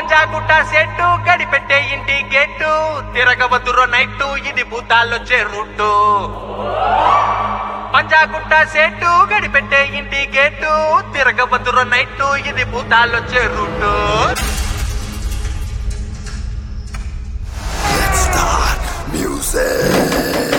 Panjagutta set గడిపెట్టే ఇంటి గెట్టు తిరగవద్దురో నైట్టు ఇది భూతాలొచ్చే రూట్టు Panjagutta set గడిపెట్టే ఇంటి గెట్టు తిరగవద్దురో నైట్టు ఇది భూతాలొచ్చే రూట్టు Start music.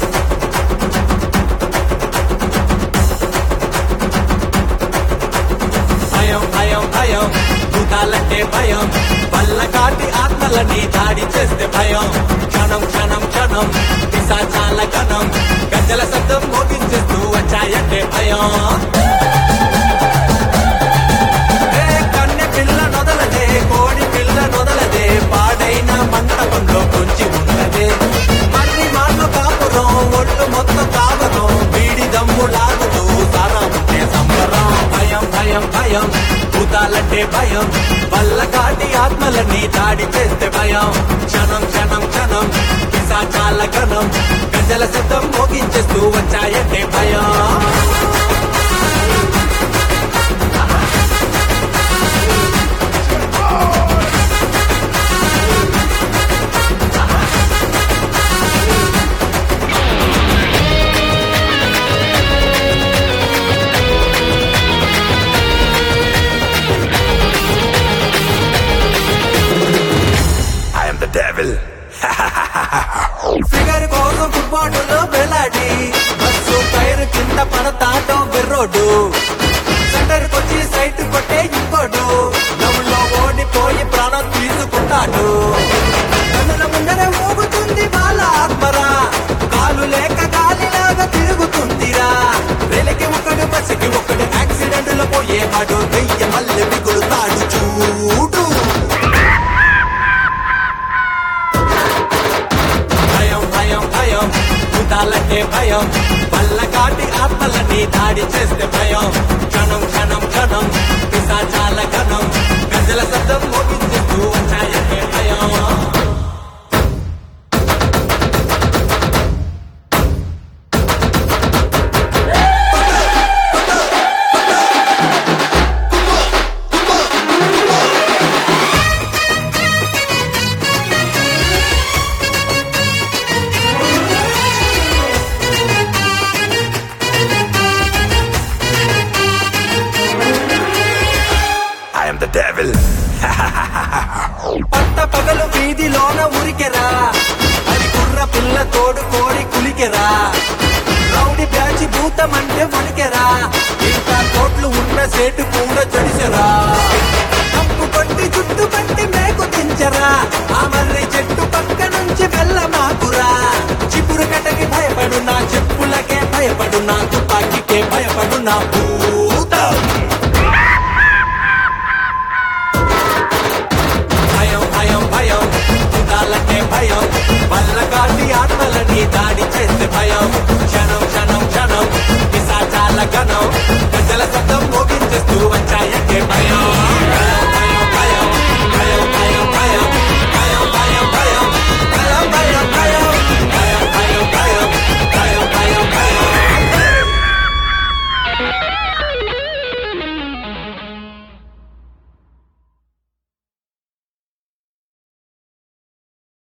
భయం భయం భయం భూతాలంటే భయం వల్ల కాటి ఆత్మలని దాడి చేస్తే భయం క్షణం క్షణం క్షణం పిశాచాల గణం గజ్జల శబ్దం మోగించేస్తూ వచ్చాయంటే భయం ఏ కన్నె పిల్ల నొదలదే కోడి పిల్ల నొదలదే పాడైన మంటపంలో కొంచెం ఉన్నదే మళ్ళీ మాట కాపురం ఒళ్ళు మొత్తం కావరం వీడి దమ్ము లాగుతూ సారా ఉంటే సంబరం భయం భయం భయం భూతాలంటే భయం వల్ల కాటి ఆత్మలని దాడి చేస్తే భయం క్షణం క్షణం క్షణం పిశాచాల గణం గజల శబ్దం మోగించేస్తూ వచ్చాయంటే భయం I am the devil. Figure కోసం ఫుట్బాటులో వెలాడి బస్సు టైర్ కింద పడతాటో బెర్రోడు సెంటర్ కొచ్చి సైట్ కొట్టే ఇంకోడు నవ్వులో ఓడిపోయి ప్రాణం తీసుకుంటాడు కన్నుల ముందర ఊగుతుంది వాళ్ళ ఆత్మరా కాలు లేక గాలిలాగా తిరుగుతుందిరా రేలకి ఒకడు బస్సుకి ఒకడు యాక్సిడెంట్ లో పోయేవాడు వెయ్యి మళ్ళీ మిగులుతాడు చూడు భయం భయం భయం భూతాలంటే భయం వల్ల కాటి ఆత్మలని దాడి చేస్తే భయం క్షణం క్షణం క్షణం పిశాచాల గణం గజల శబ్దం మోగించేస్తూ వచ్చాయంటే భయం I am the devil. పట్ట పగలు వీధిలోన ఉరికెరా అది కుర్ర పిల్ల తోడు కోడి కులికెరా రౌడి బ్యాచి భూతమంటే వణికెరా ఇంకా కోట్లు ఉన్న సేటు కూడా జడిసెరా తప్పు కొట్టి చుట్టు పట్టి మేకు దించరా ఆ మర్రి చెట్టు పక్క నుంచి వెళ్ళమాకురా చిపురు కటకి భయపడు నా చెప్పులకే భయపడు నా తుపాకీకే భయపడు నా భూతం భయం భయం భయం భూతాలంటే భయం వల్ల కాటి ఆత్మలని దాడి చేస్తే భయం క్షణం క్షణం క్షణం పిశాచాల గణం